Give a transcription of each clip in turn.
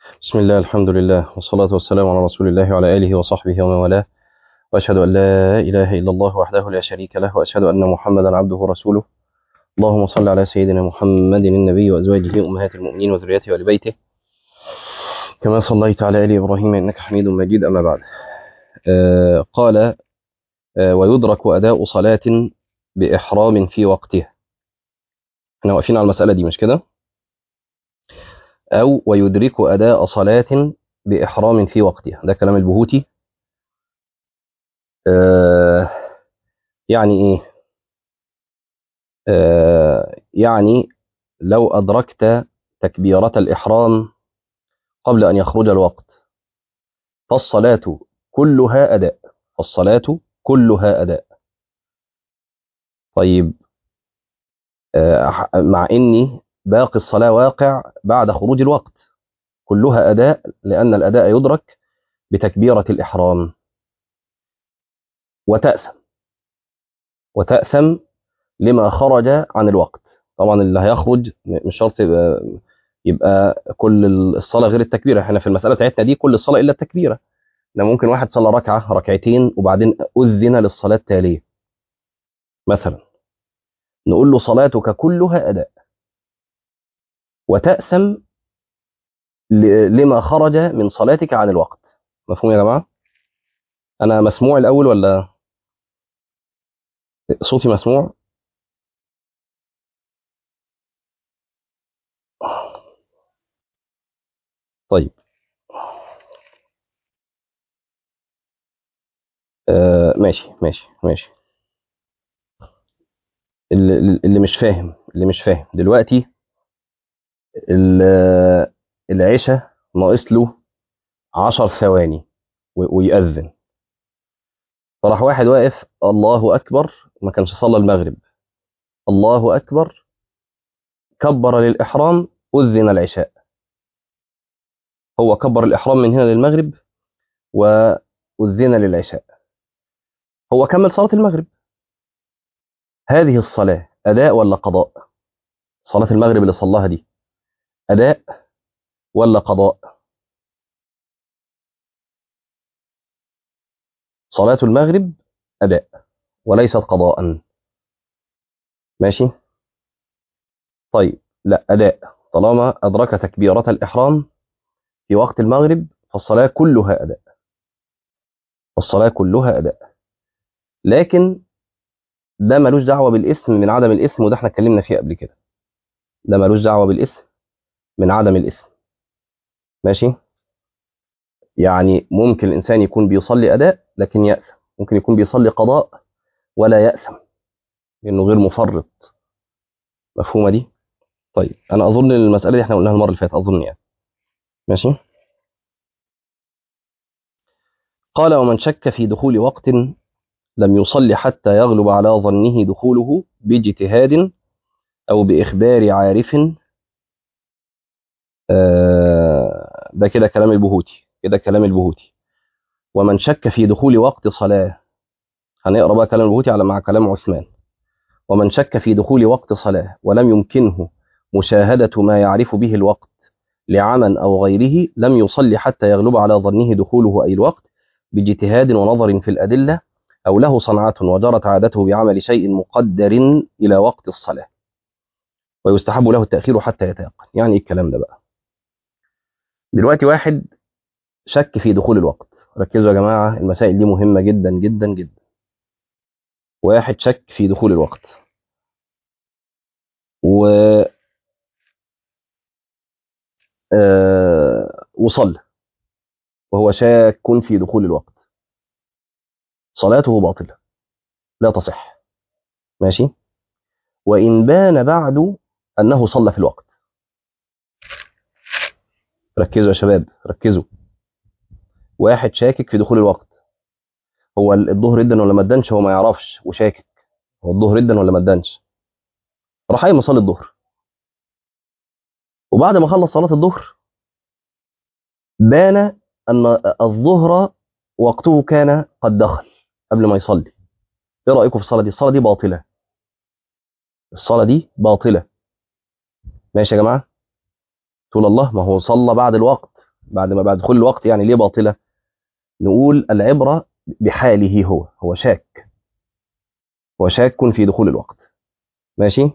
بسم الله الحمد لله والصلاة والسلام على رسول الله وعلى آله وصحبه ومن والاه وأشهد أن لا إله إلا الله وحده لا شريك له وأشهد أن محمدا عبده ورسوله اللهم صل على سيدنا محمد النبي وأزواجه أمهات المؤمنين وذريته وآل بيته كما صليت على آل إبراهيم إنك حميد مجيد أما بعد آه قال آه ويدرك أداء صلاة بإحرام في وقتها احنا واقفين على المسألة دي مش كده أو ويدرك أداء صلاة بإحرام في وقتها ده كلام البهوتي آه يعني إيه آه يعني لو أدركت تكبيرة الإحرام قبل أن يخرج الوقت فالصلاة كلها أداء فالصلاة كلها أداء طيب آه مع إني باقي الصلاة واقع بعد خروج الوقت كلها أداء لأن الأداء يدرك بتكبيرة الإحرام وتأثم وتأثم لما خرج عن الوقت طبعا اللي هيخرج مش شرط يبقى, يبقى كل الصلاة غير التكبيرة احنا في المسألة بتاعتنا دي كل الصلاة إلا التكبيرة لما ممكن واحد صلى ركعة ركعتين وبعدين أذن للصلاة التالية مثلا نقول له صلاتك كلها أداء وتأثم لما خرج من صلاتك عن الوقت مفهوم يا جماعة أنا مسموع الأول ولا صوتي مسموع طيب آه ماشي ماشي ماشي اللي, اللي مش فاهم اللي مش فاهم دلوقتي العشاء ناقص له عشر ثواني ويأذن فراح واحد واقف الله أكبر ما كانش صلى المغرب الله أكبر كبر للإحرام أذن العشاء هو كبر الإحرام من هنا للمغرب وأذن للعشاء هو كمل صلاة المغرب هذه الصلاة أداء ولا قضاء صلاة المغرب اللي صلاها دي أداء ولا قضاء صلاة المغرب أداء وليست قضاء ماشي طيب لا أداء طالما أدرك تكبيرة الإحرام في وقت المغرب فالصلاة كلها أداء الصلاة كلها أداء لكن ده ملوش دعوة بالإثم من عدم الإثم وده احنا اتكلمنا فيه قبل كده ده ملوش دعوة بالإثم من عدم الإثم ماشي يعني ممكن الإنسان يكون بيصلي أداء لكن يأثم ممكن يكون بيصلي قضاء ولا يأثم لأنه غير مفرط مفهومة دي طيب أنا أظن المسألة دي احنا قلناها المرة اللي فاتت أظن يعني ماشي قال ومن شك في دخول وقت لم يصلي حتى يغلب على ظنه دخوله باجتهاد أو بإخبار عارف آه ده كده كلام البهوتي كده كلام البهوتي ومن شك في دخول وقت صلاة هنقرأ بقى كلام البهوتي على مع كلام عثمان ومن شك في دخول وقت صلاة ولم يمكنه مشاهدة ما يعرف به الوقت لعمى أو غيره لم يصلي حتى يغلب على ظنه دخوله أي الوقت باجتهاد ونظر في الأدلة أو له صنعة وجرت عادته بعمل شيء مقدر إلى وقت الصلاة ويستحب له التأخير حتى يتيقن يعني إيه الكلام ده بقى دلوقتي واحد شك في دخول الوقت ركزوا يا جماعة المسائل دي مهمة جدا جدا جدا واحد شك في دخول الوقت و آه وصلى وهو شاك في دخول الوقت صلاته باطلة لا تصح ماشي وإن بان بعد أنه صلى في الوقت ركزوا يا شباب ركزوا واحد شاكك في دخول الوقت هو الظهر ادن ولا ما ادنش هو ما يعرفش وشاكك هو الظهر ادن ولا ما ادنش راح قايم يصلي الظهر وبعد ما خلص صلاة الظهر بان أن الظهر وقته كان قد دخل قبل ما يصلي ايه رأيكم في الصلاة دي الصلاة دي باطلة الصلاة دي باطلة ماشي يا جماعة تقول الله ما هو صلى بعد الوقت بعد ما بعد دخول الوقت يعني ليه باطله نقول العبره بحاله هو هو شاك هو شاك في دخول الوقت ماشي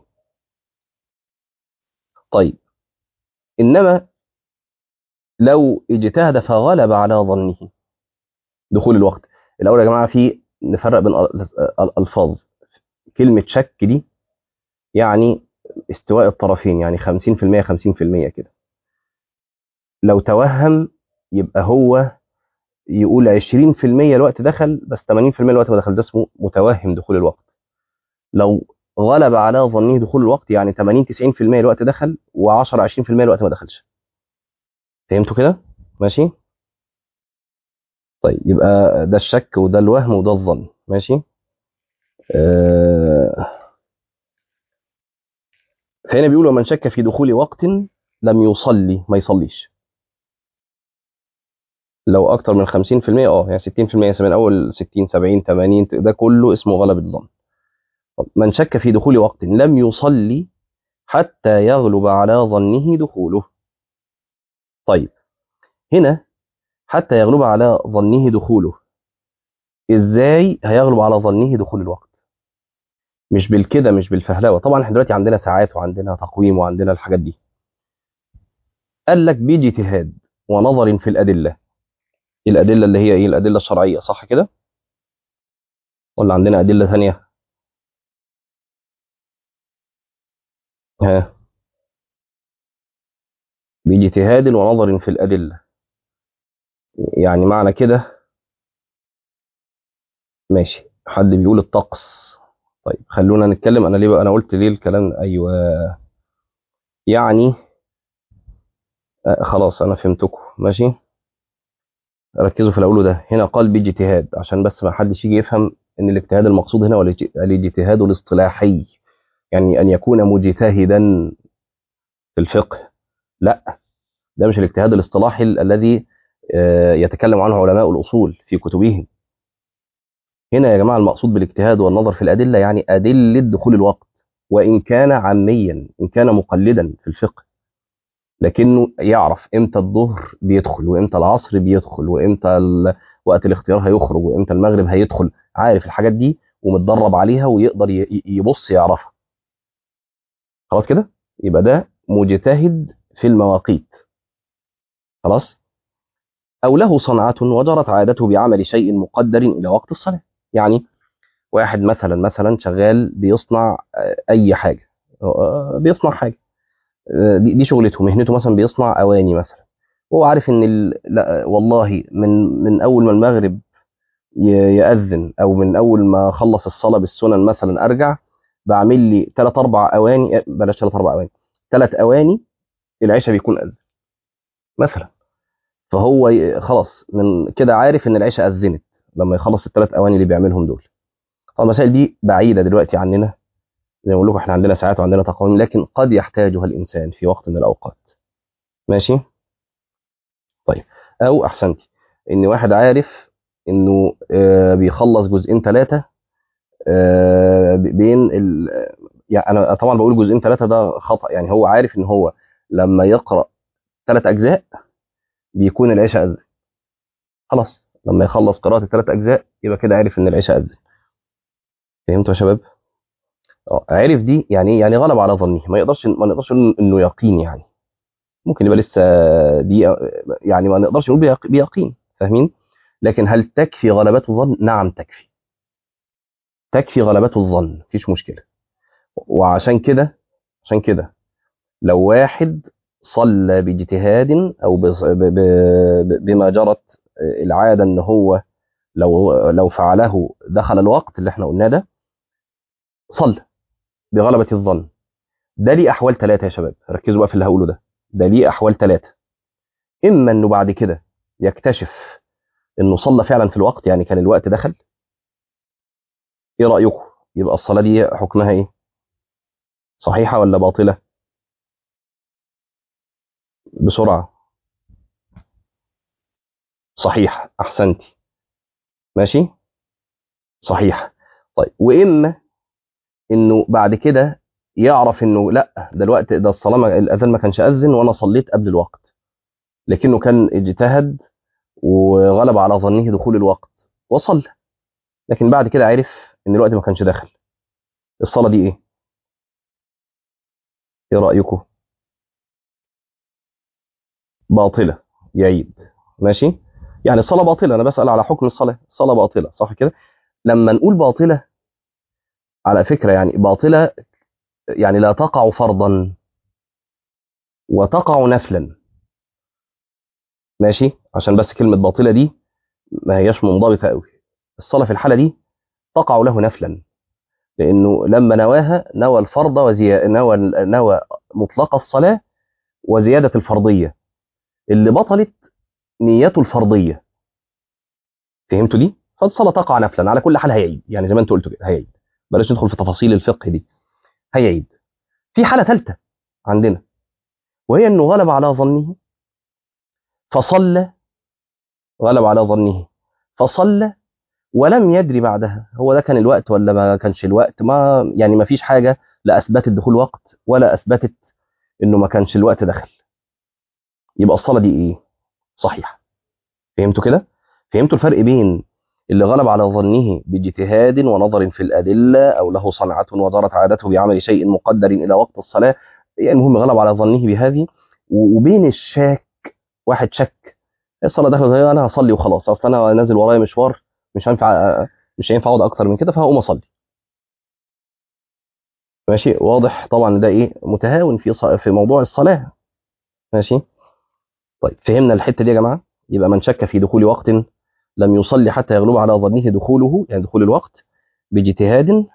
طيب انما لو اجتهد فغلب على ظنه دخول الوقت الاول يا جماعه في نفرق بين الالفاظ كلمه شك دي يعني استواء الطرفين يعني 50% 50% كده لو توهم يبقى هو يقول 20% الوقت دخل بس 80% الوقت ما دخل ده اسمه متوهم دخول الوقت لو غلب على ظنه دخول الوقت يعني 80 90% الوقت دخل و10 20% الوقت ما دخلش فهمتوا كده ماشي طيب يبقى ده الشك وده الوهم وده الظن ماشي آه فهنا بيقول ومن شك في دخول وقت لم يصلي ما يصليش لو اكتر من 50% اه يعني 60% من اول 60 70 80 ده كله اسمه غلب الظن من شك في دخول وقت لم يصلي حتى يغلب على ظنه دخوله طيب هنا حتى يغلب على ظنه دخوله ازاي هيغلب على ظنه دخول الوقت مش بالكده مش بالفهلوه طبعا احنا دلوقتي عندنا ساعات وعندنا تقويم وعندنا الحاجات دي قال لك باجتهاد ونظر في الادله الادله اللي هي ايه الادله الشرعيه صح كده ولا عندنا ادله ثانيه ها باجتهاد ونظر في الادله يعني معنى كده ماشي حد بيقول الطقس طيب خلونا نتكلم انا ليه بقى انا قلت ليه الكلام ايوه يعني آه خلاص انا فهمتكم ماشي ركزوا في اللي اقوله ده هنا قال باجتهاد عشان بس ما حدش يجي يفهم ان الاجتهاد المقصود هنا هو الاجتهاد الاصطلاحي يعني ان يكون مجتهدا في الفقه لا ده مش الاجتهاد الاصطلاحي الذي يتكلم عنه علماء الاصول في كتبهم هنا يا جماعه المقصود بالاجتهاد والنظر في الادله يعني ادله دخول الوقت وان كان عاميا ان كان مقلدا في الفقه لكنه يعرف امتى الظهر بيدخل وامتى العصر بيدخل وامتى وقت الاختيار هيخرج وامتى المغرب هيدخل عارف الحاجات دي ومتدرب عليها ويقدر يبص يعرفها خلاص كده يبقى ده مجتهد في المواقيت خلاص او له صنعه وجرت عادته بعمل شيء مقدر الى وقت الصلاه يعني واحد مثلا مثلا شغال بيصنع اي حاجه بيصنع حاجه دي, دي شغلته مهنته مثلا بيصنع اواني مثلا هو عارف ان ال... لا والله من من اول ما المغرب ياذن او من اول ما اخلص الصلاه بالسنن مثلا ارجع بعمل لي ثلاث اربع اواني بلاش ثلاث اربع اواني ثلاث اواني العشاء بيكون اذن مثلا فهو خلاص من كده عارف ان العشاء اذنت لما يخلص الثلاث اواني اللي بيعملهم دول طبعا المسائل دي بعيده دلوقتي عننا زي ما بقول لكم احنا عندنا ساعات وعندنا تقويم لكن قد يحتاجها الانسان في وقت من الاوقات ماشي طيب او احسنتي ان واحد عارف انه آه بيخلص جزئين ثلاثه آه بين ال يعني انا طبعا بقول جزئين ثلاثه ده خطا يعني هو عارف ان هو لما يقرا ثلاث اجزاء بيكون العشاء اذن خلاص لما يخلص قراءه الثلاث اجزاء يبقى كده عارف ان العشاء اذن فهمتوا يا شباب عرف دي يعني يعني غلب على ظنه ما يقدرش ما نقدرش نقول انه يقين يعني ممكن يبقى لسه دي يعني ما نقدرش نقول بيقين فاهمين لكن هل تكفي غلبة الظن نعم تكفي تكفي غلبة الظن مفيش مشكلة وعشان كده عشان كده لو واحد صلى باجتهاد او بما جرت العاده ان هو لو لو فعله دخل الوقت اللي احنا قلناه ده صلى بغلبه الظن ده ليه احوال ثلاثه يا شباب ركزوا بقى في اللي هقوله ده ده ليه احوال ثلاثه اما انه بعد كده يكتشف انه صلى فعلا في الوقت يعني كان الوقت دخل ايه رايكم يبقى الصلاه دي حكمها ايه صحيحه ولا باطله بسرعه صحيح احسنتي ماشي صحيح طيب واما انه بعد كده يعرف انه لا ده الوقت ده الصلاه الاذان ما كانش اذن وانا صليت قبل الوقت لكنه كان اجتهد وغلب على ظنه دخول الوقت وصلى لكن بعد كده عرف ان الوقت ما كانش داخل الصلاه دي ايه ايه رايكم باطله يعيد ماشي يعني الصلاه باطله انا بسال على حكم الصلاه الصلاه باطله صح كده لما نقول باطله على فكره يعني باطله يعني لا تقع فرضا وتقع نفلا ماشي عشان بس كلمه باطله دي ما هياش منضبطه قوي الصلاه في الحاله دي تقع له نفلا لانه لما نواها نوى الفرض وزي... نوى نوى مطلق الصلاه وزياده الفرضيه اللي بطلت نيته الفرضيه فهمتوا دي فالصلاه تقع نفلا على كل حال هيعيد يعني زي ما انت قلت كده هيعيد بلاش ندخل في تفاصيل الفقه دي هيعيد في حاله ثالثه عندنا وهي انه غلب على ظنه فصلى غلب على ظنه فصلى ولم يدري بعدها هو ده كان الوقت ولا ما كانش الوقت ما يعني ما فيش حاجه لا اثبتت دخول وقت ولا اثبتت انه ما كانش الوقت دخل يبقى الصلاه دي ايه صحيحه فهمتوا كده فهمتوا الفرق بين اللي غلب على ظنه باجتهاد ونظر في الادله او له صنعه ودارت عادته بعمل شيء مقدر الى وقت الصلاه يعني المهم غلب على ظنه بهذه وبين الشاك واحد شك الصلاه دخلت انا هصلي وخلاص اصل انا نازل ورايا مشوار مش هينفع مش هينفع اقعد اكتر من كده فهقوم اصلي ماشي واضح طبعا ده ايه متهاون في ص... في موضوع الصلاه ماشي طيب فهمنا الحته دي يا جماعه يبقى من شك في دخول وقت لم يصلي حتى يغلب على ظنه دخوله يعني دخول الوقت باجتهاد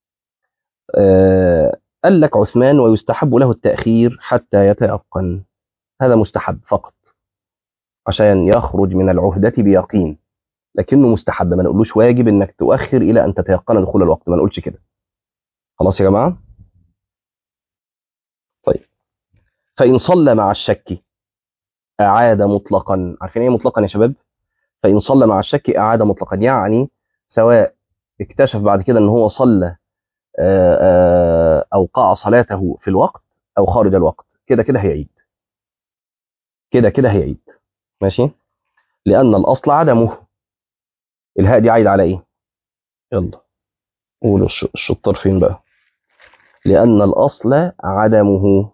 آه قال لك عثمان ويستحب له التأخير حتى يتيقن هذا مستحب فقط عشان يخرج من العهدة بيقين لكنه مستحب ما نقولوش واجب انك تؤخر الى ان تتيقن دخول الوقت ما نقولش كده خلاص يا جماعه طيب فان صلى مع الشك اعاد مطلقا عارفين ايه مطلقا يا شباب فان صلى مع الشك اعاد مطلقا يعني سواء اكتشف بعد كده ان هو صلى اوقع صلاته في الوقت او خارج الوقت كده كده هيعيد كده كده هيعيد ماشي لان الاصل عدمه الهاء دي عايد على ايه يلا قولوا الشطار فين بقى لان الاصل عدمه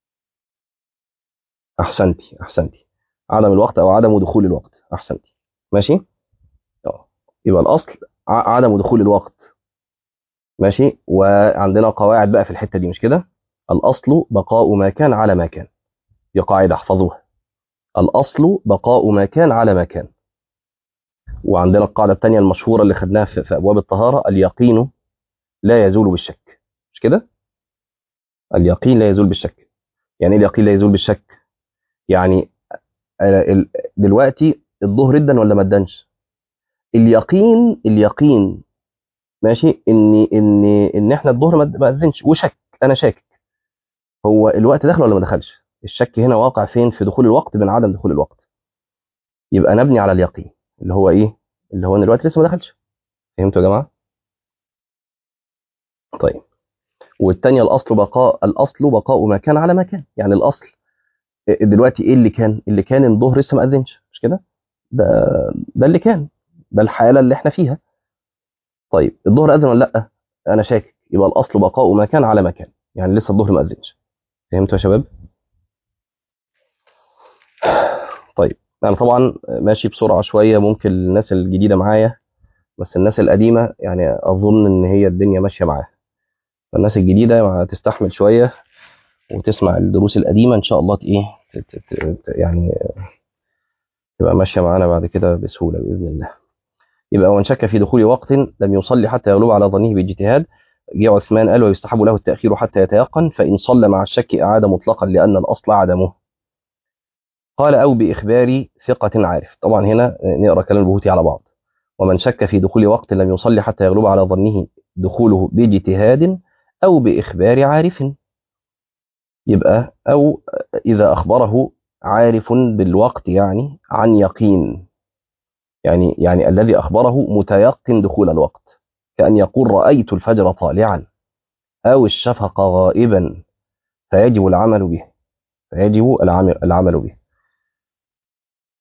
احسنتي احسنتي عدم الوقت او عدم دخول الوقت احسنتي ماشي اه يبقى الاصل عدم دخول الوقت ماشي وعندنا قواعد بقى في الحته دي مش كده الاصل بقاء ما كان على ما كان دي قاعده احفظوها الاصل بقاء ما كان على ما كان وعندنا القاعده الثانيه المشهوره اللي خدناها في, في ابواب الطهاره اليقين لا يزول بالشك مش كده اليقين لا يزول بالشك يعني ايه اليقين لا يزول بالشك يعني دلوقتي الظهر ادن ولا ما ادنش اليقين اليقين ماشي ان ان ان احنا الظهر ما اذنش وشك انا شاكك هو الوقت دخل ولا ما دخلش الشك هنا واقع فين في دخول الوقت من عدم دخول الوقت يبقى نبني على اليقين اللي هو ايه اللي هو ان الوقت لسه ما دخلش فهمتوا يا جماعه طيب والثانيه الاصل بقاء الاصل بقاء ما كان على ما كان يعني الاصل دلوقتي ايه اللي كان اللي كان الظهر لسه ما اذنش مش كده ده ده اللي كان ده الحاله اللي احنا فيها طيب الظهر اذن ولا لا انا شاكك يبقى الاصل بقاء ما كان على ما كان يعني لسه الظهر ما اذنش فهمتوا يا شباب طيب انا طبعا ماشي بسرعه شويه ممكن الناس الجديده معايا بس الناس القديمه يعني اظن ان هي الدنيا ماشيه معاها فالناس الجديده تستحمل شويه وتسمع الدروس القديمه ان شاء الله ايه يعني تبقى ماشيه معانا بعد كده بسهوله باذن الله يبقى وان شك في دخول وقت لم يصلي حتى يغلب على ظنه باجتهاد جاء عثمان قال ويستحب له التاخير حتى يتيقن فان صلى مع الشك اعاد مطلقا لان الاصل عدمه قال او باخبار ثقه عارف طبعا هنا نقرا كلام البهوتي على بعض ومن شك في دخول وقت لم يصلي حتى يغلب على ظنه دخوله باجتهاد او باخبار عارف يبقى او اذا اخبره عارف بالوقت يعني عن يقين يعني يعني الذي اخبره متيقن دخول الوقت كان يقول رايت الفجر طالعا او الشفق غائبا فيجب العمل به فيجب العمل العمل به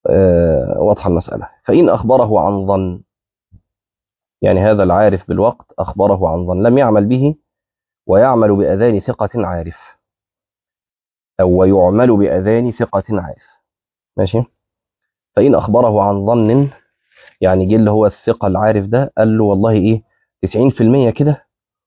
آه، واضحة المسألة فإن أخبره عن ظن يعني هذا العارف بالوقت أخبره عن ظن لم يعمل به ويعمل بأذان ثقة عارف أو ويعمل بأذان ثقة عارف ماشي فإن أخبره عن ظن يعني جه اللي هو الثقة العارف ده قال له والله إيه 90% كده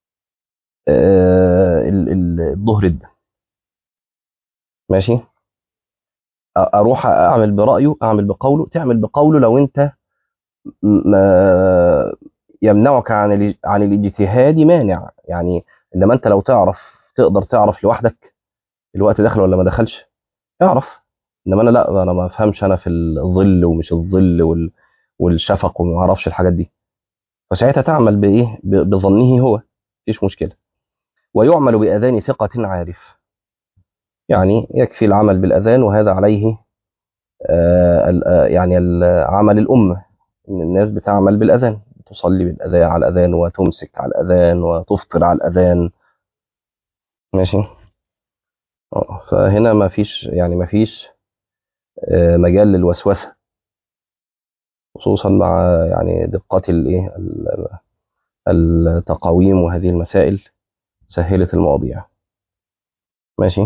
آه، ال- ال- الظهر ده ماشي أ- اروح اعمل برايه اعمل بقوله تعمل بقوله لو انت م- ما يمنعك عن ال- عن الاجتهاد مانع يعني انما انت لو تعرف تقدر تعرف لوحدك الوقت دخل ولا ما دخلش اعرف انما انا لا انا ما افهمش انا في الظل ومش الظل وال والشفق وما اعرفش الحاجات دي فساعتها تعمل بايه ب- بظنه هو مفيش مشكله ويعمل باذان ثقه عارف يعني يكفي العمل بالاذان وهذا عليه آه، ال- آه، يعني ال- عمل الأمة إن الناس بتعمل بالأذان تصلي بالأذان على الأذان وتمسك على الأذان وتفطر على الأذان ماشي آه، فهنا ما فيش يعني ما فيش آه، مجال للوسوسة خصوصا مع يعني دقات الايه ال- التقاويم وهذه المسائل سهلت المواضيع ماشي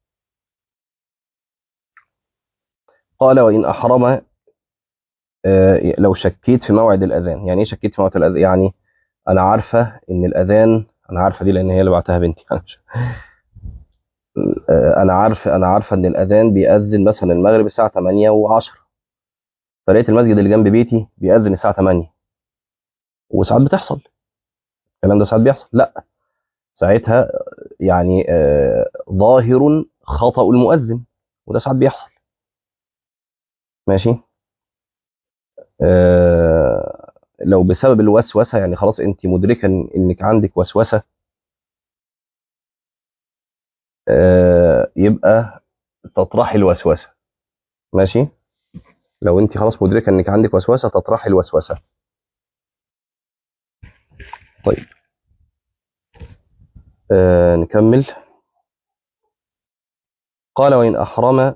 قال وإن أحرم آه، لو شكيت في موعد الأذان يعني إيه شكيت في موعد الأذان يعني أنا عارفة إن الأذان أنا عارفة دي لأن هي اللي بعتها بنتي آه، أنا عارف أنا عارفة إن الأذان بيأذن مثلا المغرب الساعة 8 و10 فلقيت المسجد اللي جنب بيتي بيأذن الساعة 8 وساعات بتحصل الكلام ده ساعات بيحصل لا ساعتها يعني آه، ظاهر خطأ المؤذن وده ساعات بيحصل ماشي آه، لو بسبب الوسوسة يعني خلاص انت مدركة إن- انك عندك وسوسة آه، يبقى تطرحي الوسوسة ماشي لو انت خلاص مدركة انك عندك وسوسة تطرحي الوسوسة طيب آه نكمل قال وإن أحرم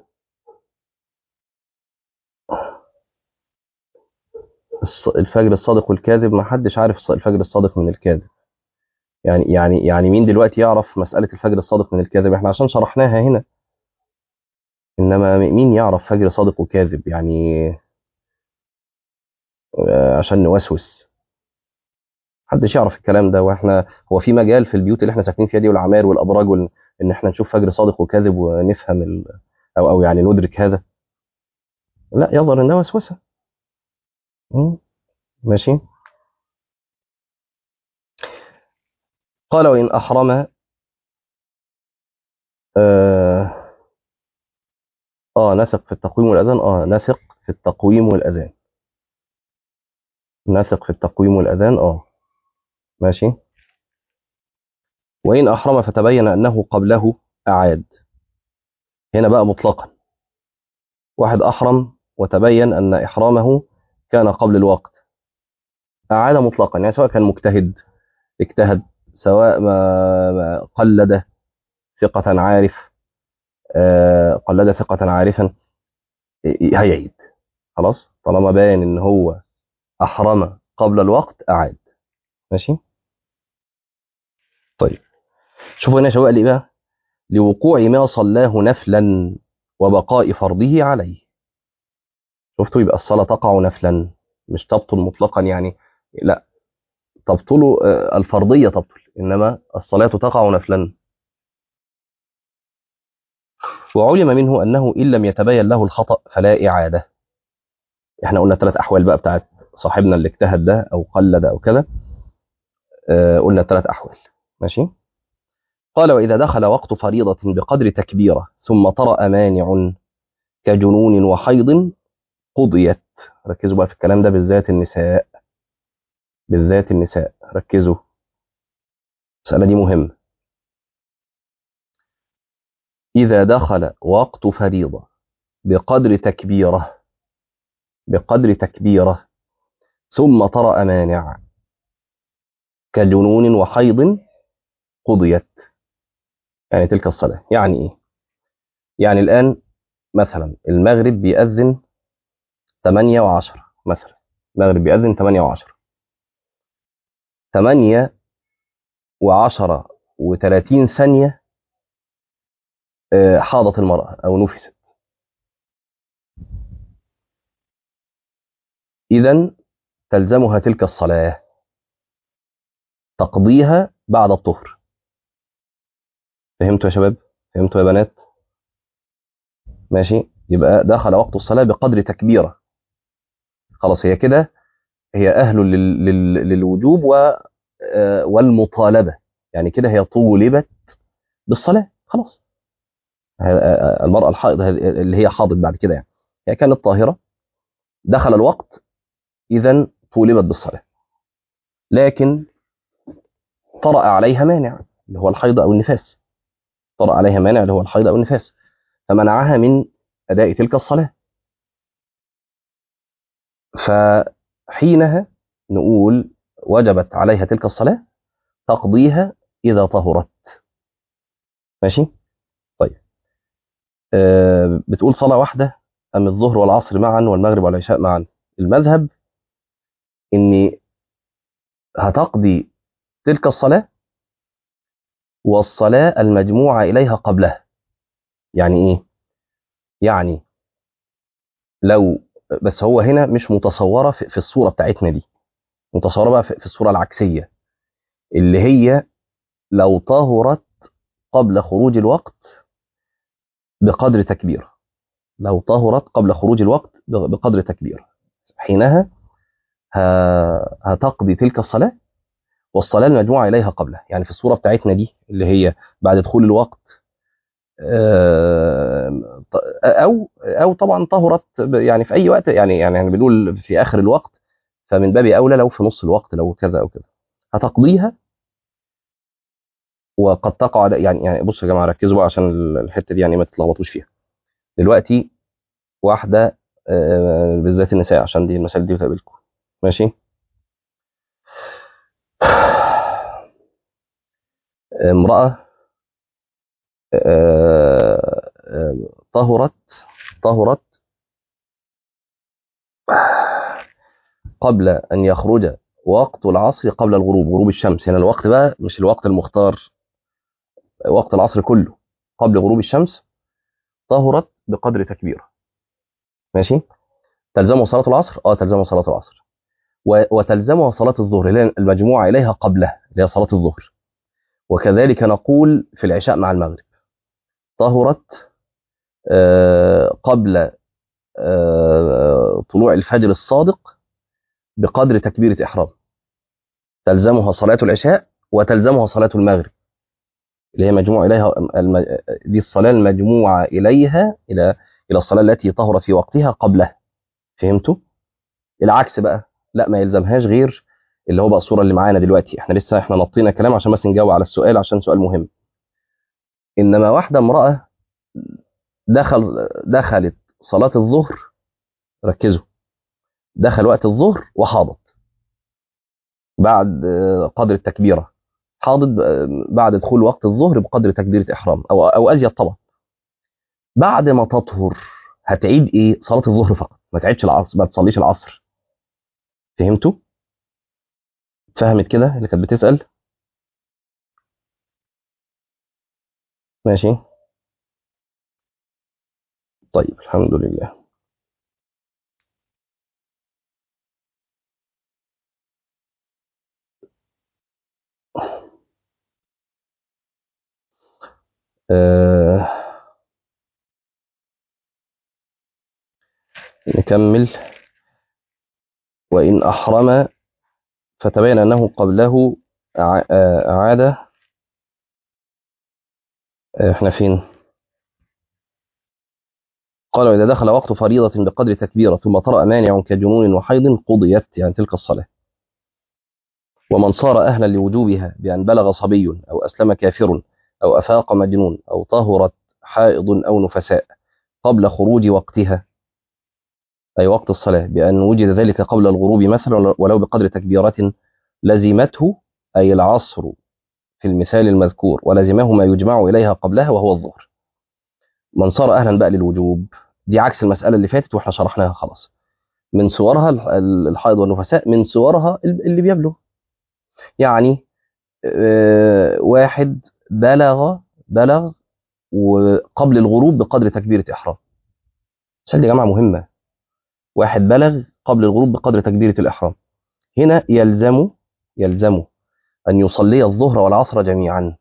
الص- الفجر الصادق والكاذب ما حدش عارف الص- الفجر الصادق من الكاذب يعني يعني يعني مين دلوقتي يعرف مسألة الفجر الصادق من الكاذب احنا عشان شرحناها هنا انما م- مين يعرف فجر صادق وكاذب يعني آه، عشان نوسوس محدش يعرف الكلام ده واحنا هو في مجال في البيوت اللي احنا ساكنين فيها دي والعماير والابراج وال... ان احنا نشوف فجر صادق وكاذب ونفهم ال... او او يعني ندرك هذا لا يظهر انها وسوسه مم. ماشي قال وان احرم آه... اه نثق في التقويم والاذان اه نثق في التقويم والاذان نثق في التقويم والاذان اه ماشي وان احرم فتبين انه قبله اعاد هنا بقى مطلقا واحد احرم وتبين ان احرامه كان قبل الوقت اعاد مطلقا يعني سواء كان مجتهد اجتهد سواء ما ما قلد ثقة عارف آه، قلد ثقة عارفا هيعيد خلاص طالما باين ان هو احرم قبل الوقت اعاد ماشي طيب شوفوا هنا يا شباب ليه بقى لوقوع ما صلاه نفلا وبقاء فرضه عليه شفتوا يبقى الصلاة تقع نفلا مش تبطل مطلقا يعني لا تبطل آه، الفرضية تبطل إنما الصلاة تقع نفلا وعلم منه أنه إن لم يتبين له الخطأ فلا إعادة احنا قلنا ثلاث أحوال بقى بتاعت صاحبنا اللي اجتهد ده أو قلد أو كده آه، قلنا ثلاث أحوال ماشي قال وإذا دخل وقت فريضة بقدر تكبيرة ثم طرأ مانع كجنون وحيض قضيت ركزوا بقى في الكلام ده بالذات النساء بالذات النساء ركزوا المسألة دي مهمة إذا دخل وقت فريضة بقدر تكبيرة بقدر تكبيرة ثم طرأ مانع كجنون وحيض قضيت يعني تلك الصلاة يعني إيه؟ يعني الآن مثلا المغرب بيأذن 8 و10 مثلا المغرب بيأذن 8 و10 8 و10 و30 ثانية آه، حاضت المرأة أو نفست إذا تلزمها تلك الصلاة تقضيها بعد الطهر فهمتوا يا شباب فهمتوا يا بنات ماشي يبقى دخل وقت الصلاة بقدر تكبيرة خلاص هي كده هي أهل لل... لل... للوجوب و... آه، والمطالبة يعني كده هي طولبت بالصلاة خلاص ه- آه، المرأة الحائض هذه- اللي هي حاضت بعد كده يعني هي كانت طاهرة دخل الوقت إذا طولبت بالصلاة لكن طرأ عليها مانع اللي هو الحيض أو النفاس طرأ عليها مانع اللي هو الحيض أو النفاس فمنعها من أداء تلك الصلاة فحينها نقول وجبت عليها تلك الصلاة تقضيها إذا طهرت ماشي طيب آه بتقول صلاة واحدة أم الظهر والعصر معا والمغرب والعشاء معا المذهب إن هتقضي تلك الصلاة والصلاة المجموعة إليها قبلها يعني إيه؟ يعني لو بس هو هنا مش متصورة في في الصورة بتاعتنا دي متصورة بقى في في الصورة العكسية اللي هي لو طهرت قبل خروج الوقت بقدر تكبيرة لو طهرت قبل خروج الوقت بقدر تكبيرة حينها ه- هتقضي تلك الصلاة والصلاة المجموعة إليها قبلها يعني في الصورة بتاعتنا دي اللي هي بعد دخول الوقت آه، أو أو طبعا طهرت ب- يعني في أي وقت يعني يعني يعني بنقول في آخر الوقت فمن باب أولى لو في نص الوقت لو كذا أو كذا هتقضيها وقد تقع يعني يعني بصوا يا جماعة ركزوا بقى عشان الحتة دي يعني ما تتلخبطوش فيها دلوقتي واحدة آه، بالذات النساء عشان دي المسائل دي بتقابلكم ماشي امرأة آه، آه، طهرت طهرت قبل أن يخرج وقت العصر قبل الغروب غروب الشمس هنا الوقت بقى مش الوقت المختار وقت العصر كله قبل غروب الشمس طهرت بقدر تكبيرة ماشي تلزمه صلاة العصر اه تلزمه صلاة العصر و- وتلزمها صلاة الظهر اللي هي المجموعة إليها قبلها اللي هي صلاة الظهر وكذلك نقول في العشاء مع المغرب طهرت آه، قبل آه، طلوع الفجر الصادق بقدر تكبيرة إحرام تلزمها صلاة العشاء وتلزمها صلاة المغرب اللي هي مجموع إليها الم... دي الصلاة المجموعة إليها إلى إلى الصلاة التي طهرت في وقتها قبلها فهمتوا؟ العكس بقى لا ما يلزمهاش غير اللي هو بقى الصورة اللي معانا دلوقتي احنا لسه احنا نطينا كلام عشان بس نجاوب على السؤال عشان سؤال مهم إنما واحدة امرأة دخل دخلت صلاة الظهر ركزوا دخل وقت الظهر وحاضت بعد آه، قدر التكبيرة حاضت آه، بعد دخول وقت الظهر بقدر تكبيرة إحرام أو أو أزيد طبعا بعد ما تطهر هتعيد إيه صلاة الظهر فقط ما تعيدش العصر ما تصليش العصر فهمتوا؟ فهمت كده اللي كانت بتسأل ماشي طيب الحمد لله آه نكمل وإن أحرم فتبين أنه قبله أع- آه، أعاد آه، إحنا فين؟ قال وإذا دخل وقت فريضة بقدر تكبيرة ثم طرأ مانع كجنون وحيض قضيت يعني تلك الصلاة ومن صار أهلا لوجوبها بأن بلغ صبي أو أسلم كافر أو أفاق مجنون أو طهرت حائض أو نفساء قبل خروج وقتها أي وقت الصلاة بأن وجد ذلك قبل الغروب مثلا ولو بقدر تكبيرة لزمته أي العصر في المثال المذكور ولزمه ما يجمع إليها قبلها وهو الظهر من صار أهلا بقى للوجوب دي عكس المسألة اللي فاتت وإحنا شرحناها خلاص من صورها ال- ال- الحائض والنفساء من صورها ال- اللي بيبلغ يعني آه، واحد بلغ بلغ وقبل الغروب بقدر تكبيرة إحرام مسألة يا جماعة مهمة واحد بلغ قبل الغروب بقدر تكبيرة الإحرام هنا يلزم يلزم أن يصلي الظهر والعصر جميعا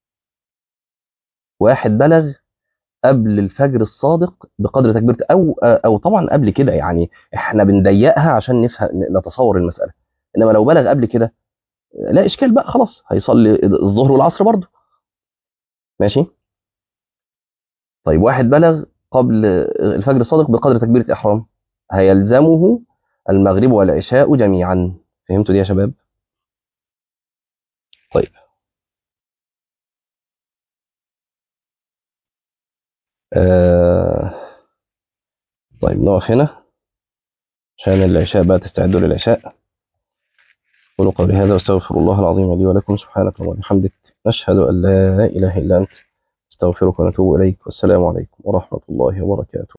واحد بلغ قبل الفجر الصادق بقدر تكبيرة أو أو طبعا قبل كده يعني احنا بنضيقها عشان نفهم نتصور المسألة إنما لو بلغ قبل كده لا إشكال بقى خلاص هيصلي الظهر والعصر برضه ماشي طيب واحد بلغ قبل الفجر الصادق بقدر تكبيرة إحرام هيلزمه المغرب والعشاء جميعا فهمتوا دي يا شباب طيب آه طيب نقف هنا عشان العشاء بقى تستعدوا للعشاء قولوا قولي هذا واستغفر الله العظيم لي ولكم سبحانك اللهم وبحمدك نشهد أن لا إله إلا أنت استغفرك ونتوب إليك والسلام عليكم ورحمة الله وبركاته